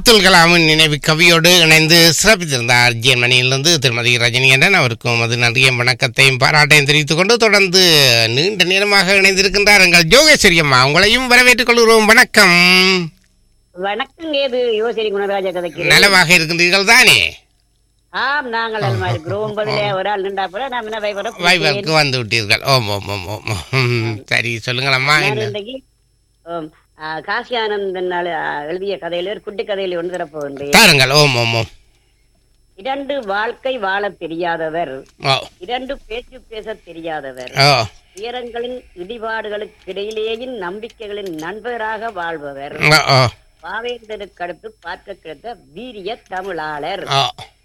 அப்துல் கலாமின் நினைவு கவியோடு இணைந்து சிறப்பித்திருந்தார் ஜெர்மனியிலிருந்து திருமதி ரஜினிகண்டன் அவருக்கும் அது நன்றிய வணக்கத்தையும் பாராட்டையும் தெரிவித்துக் கொண்டு தொடர்ந்து நீண்ட நேரமாக இணைந்திருக்கின்றார் எங்கள் ஜோகேஸ்வரி அம்மா உங்களையும் வரவேற்றுக் கொள்கிறோம் வணக்கம் வணக்கங்க இது யோசரி குணராஜா கதைக்கு நலமாக இருக்கின்றீர்கள் தானே ஆம் நாங்கள் அல்மா இருக்கிறோம் ஒன்பதுல ஒரு ஆள் நின்றா போல நாம் என்ன வைவர வைவருக்கு வந்து விட்டீர்கள் ஓம் ஓம் ஓம் ஓம் ம், சரி சொல்லுங்களம்மா நான் என்ன இன்றைக்கு ஆம், ஆ, காசி ஆனந்தன் நாள், ஆ, எழுதிய கதையில ஒரு குட்டி கதையில ஒன்று தரப்போகின்றேன் தாருங்கள் ஓம் ஓம் ஓம் இரண்டு வாழ்க்கை வாழத் தெரியாதவர் ஓ இரண்டு பேச்சு பேச தெரியாதவர் ஓ துயரங்களின் இடிபாடுகளுக்கு இடையிலேயும் நம்பிக்கைகளின் நண்பராக வாழ்பவர் ஓ ஓ பாவேந்தருக்கு அடுத்து பார்க்க கிடைத்த வீரிய தமிழாளர் ஓ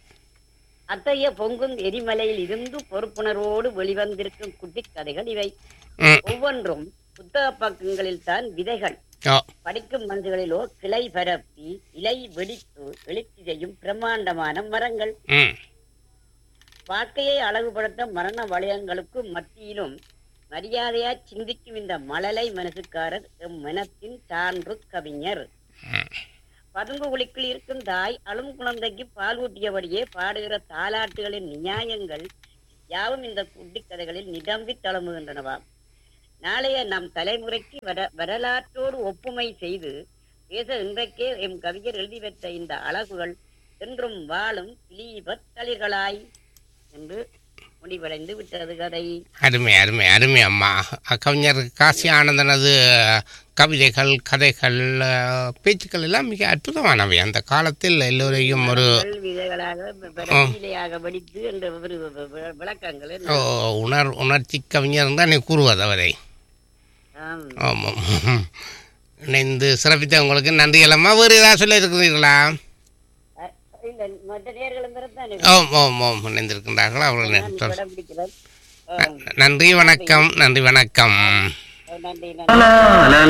அத்தகைய பொங்கும் எரிமலையில் இருந்து பொறுப்புணர்வோடு வெளிவந்திருக்கும் குட்டி கதைகள் இவை ம் ஒவ்வொன்றும் புத்தக பக்கங்களில் தான் விதைகள் ஓ படிக்கும் மனசுகளிலோ கிளை பரப்பி இலை வெடித்து எழுச்சி செய்யும் பிரம்மாண்டமான மரங்கள் ம் வாழ்க்கையை அழகுபடுத்த மரண வளையங்களுக்கு மத்தியிலும் மரியாதையா சிந்திக்கும் இந்த மழலை மனசுக்காரர் எம் மனத்தின் சான்று கவிஞர் பதுங்கு குழிக்குள் இருக்கும் தாய் அழும் குழந்தைக்கு பால் ஊட்டியபடியே பாடுகிற தாலாட்டுகளின் நியாயங்கள் யாவும் இந்த குட்டி கதைகளில் நிரம்பி தளமுகின்றனவாம் நாளைய நம் தலைமுறைக்கு வர வரலாற்றோடு ஒப்புமை செய்து பேச இன்றைக்கே எம் கவிஞர் எழுதி வைத்த இந்த அழகுகள் என்றும் வாழும் கிளீபத் தளிர்களாய் என்று முடிவடைந்து விட்டது கதை அருமை அருமை அருமை அம்மா கவிஞர் காசி ஆனந்தனது கவிதைகள் கதைகள் அஹ், பேச்சுக்கள் எல்லாம் மிக அற்புதமானவை அந்த காலத்தில் எல்லோரையும் ஒரு மரங்கள் விதைகளாக விதையாக வெடித்து என்ற ஒரு வி- வி- விளக்கங்கள் ஓ, உணர் உணர்ச்சி கவிஞர் தான் கூறுவது அவரை ஆம். ஆமாம் இணைந்து சிறப்பித்த உங்களுக்கு நன்றி அம்மா வேறு ஏதாவது சொல்ல இருக்கிறீர்களா அ- இல்ல மற்ற நேர்களும் தானே ஓம் ஓம் ஓம் இணைந்திருக்கின்றார்கள் அவர்கள் நன்றி. படம் பிடிக்கிறது ஆம். நன்றி வணக்கம் நன்றி வணக்கம் நன்றி நன்றி